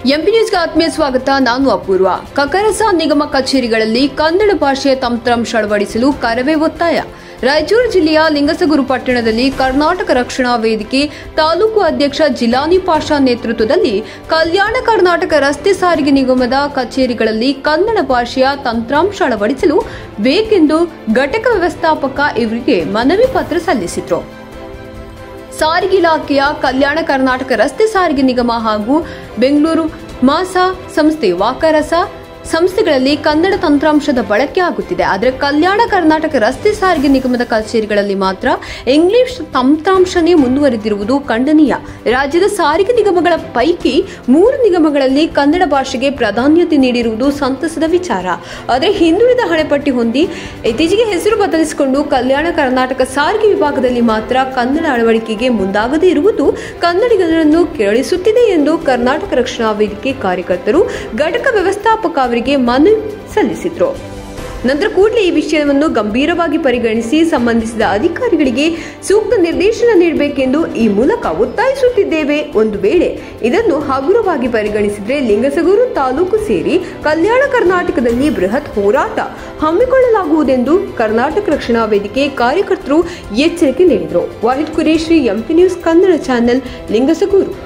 MP ನ್ಯೂಸ್ಗೆ ಆತ್ಮೀಯ ಸ್ವಾಗತ ನಾನು ಅಪೂರ್ವ ಕಕರಸ ನಿಗಮ ಕಚೇರಿಗಳಲ್ಲಿ ಕನ್ನಡ ಭಾಷೆಯ ತಂತ್ರಾಂಶ ಅಳವಡಿಸಲು ಕರವೇ ಒತ್ತಾಯ ರಾಯಚೂರು ಜಿಲ್ಲೆಯ ಲಿಂಗಸಗೂರು ಪಟ್ಟಣದಲ್ಲಿ ಕರ್ನಾಟಕ ರಕ್ಷಣಾ ವೇದಿಕೆ ತಾಲೂಕು ಅಧ್ಯಕ್ಷ ಜಿಲಾನಿ ಪಾಷಾ ನೇತೃತ್ವದಲ್ಲಿ ಕಲ್ಯಾಣ ಕರ್ನಾಟಕ ರಸ್ತೆ ಸಾರಿಗೆ ನಿಗಮದ ಕಚೇರಿಗಳಲ್ಲಿ ಕನ್ನಡ ಭಾಷೆಯ ತಂತ್ರಾಂಶ ಅಳವಡಿಸಲು ಬೇಕೆಂದು ಘಟಕ ವ್ಯವಸ್ಥಾಪಕ ಇವರಿಗೆ ಮನವಿ ಪತ್ರ ಸಲ್ಲಿಸಿದ್ರು ಸಾರಿಗೆ ಇಲಾಖೆಯ ಕಲ್ಯಾಣ ಕರ್ನಾಟಕ ರಸ್ತೆ ಸಾರಿಗೆ ನಿಗಮ ಹಾಗೂ ಬೆಂಗಳೂರು ಮಾಸಾ ಸಂಸ್ಥೆ ವಾಕರಸ ಸಂಸ್ಥೆಗಳಲ್ಲಿ ಕನ್ನಡ ತಂತ್ರಾಂಶದ ಬಳಕೆ ಆಗುತ್ತಿದೆ ಆದರೆ ಕಲ್ಯಾಣ ಕರ್ನಾಟಕ ರಸ್ತೆ ಸಾರಿಗೆ ನಿಗಮದ ಕಚೇರಿಗಳಲ್ಲಿ ಮಾತ್ರ ಇಂಗ್ಲಿಷ್ ತಂತ್ರಾಂಶನೇ ಮುಂದುವರೆದಿರುವುದು ಖಂಡನೀಯ ರಾಜ್ಯದ ಸಾರಿಗೆ ನಿಗಮಗಳ ಪೈಕಿ ಮೂರು ನಿಗಮಗಳಲ್ಲಿ ಕನ್ನಡ ಭಾಷೆಗೆ ಪ್ರಾಧಾನ್ಯತೆ ನೀಡಿರುವುದು ಸಂತಸದ ವಿಚಾರ ಆದರೆ ಹಿಂದುಳಿದ ಹಣೆಪಟ್ಟಿ ಹೊಂದಿ ಇತ್ತೀಚೆಗೆ ಹೆಸರು ಬದಲಿಸಿಕೊಂಡು ಕಲ್ಯಾಣ ಕರ್ನಾಟಕ ಸಾರಿಗೆ ವಿಭಾಗದಲ್ಲಿ ಮಾತ್ರ ಕನ್ನಡ ಅಳವಡಿಕೆಗೆ ಮುಂದಾಗದೇ ಇರುವುದು ಕನ್ನಡಿಗರನ್ನು ಕೆರಳಿಸುತ್ತಿದೆ ಎಂದು ಕರ್ನಾಟಕ ರಕ್ಷಣಾ ವೇದಿಕೆ ಕಾರ್ಯಕರ್ತರು ಘಟಕ ವ್ಯವಸ್ಥಾಪಕ ಅವರಿಗೆ ಮನವಿ ಸಲ್ಲಿಸಿದ್ರು ನಂತರ ಕೂಡಲೇ ಈ ವಿಷಯವನ್ನು ಗಂಭೀರವಾಗಿ ಪರಿಗಣಿಸಿ ಸಂಬಂಧಿಸಿದ ಅಧಿಕಾರಿಗಳಿಗೆ ಸೂಕ್ತ ನಿರ್ದೇಶನ ನೀಡಬೇಕೆಂದು ಈ ಮೂಲಕ ಒತ್ತಾಯಿಸುತ್ತಿದ್ದೇವೆ ಒಂದು ವೇಳೆ ಇದನ್ನು ಹಗುರವಾಗಿ ಪರಿಗಣಿಸಿದ್ರೆ ಲಿಂಗಸಗೂರು ತಾಲೂಕು ಸೇರಿ ಕಲ್ಯಾಣ ಕರ್ನಾಟಕದಲ್ಲಿ ಬೃಹತ್ ಹೋರಾಟ ಹಮ್ಮಿಕೊಳ್ಳಲಾಗುವುದೆಂದು ಕರ್ನಾಟಕ ರಕ್ಷಣಾ ವೇದಿಕೆ ಕಾರ್ಯಕರ್ತರು ಎಚ್ಚರಿಕೆ ನೀಡಿದರು Wahid Qureshi MP news Kannada channel Lingasugur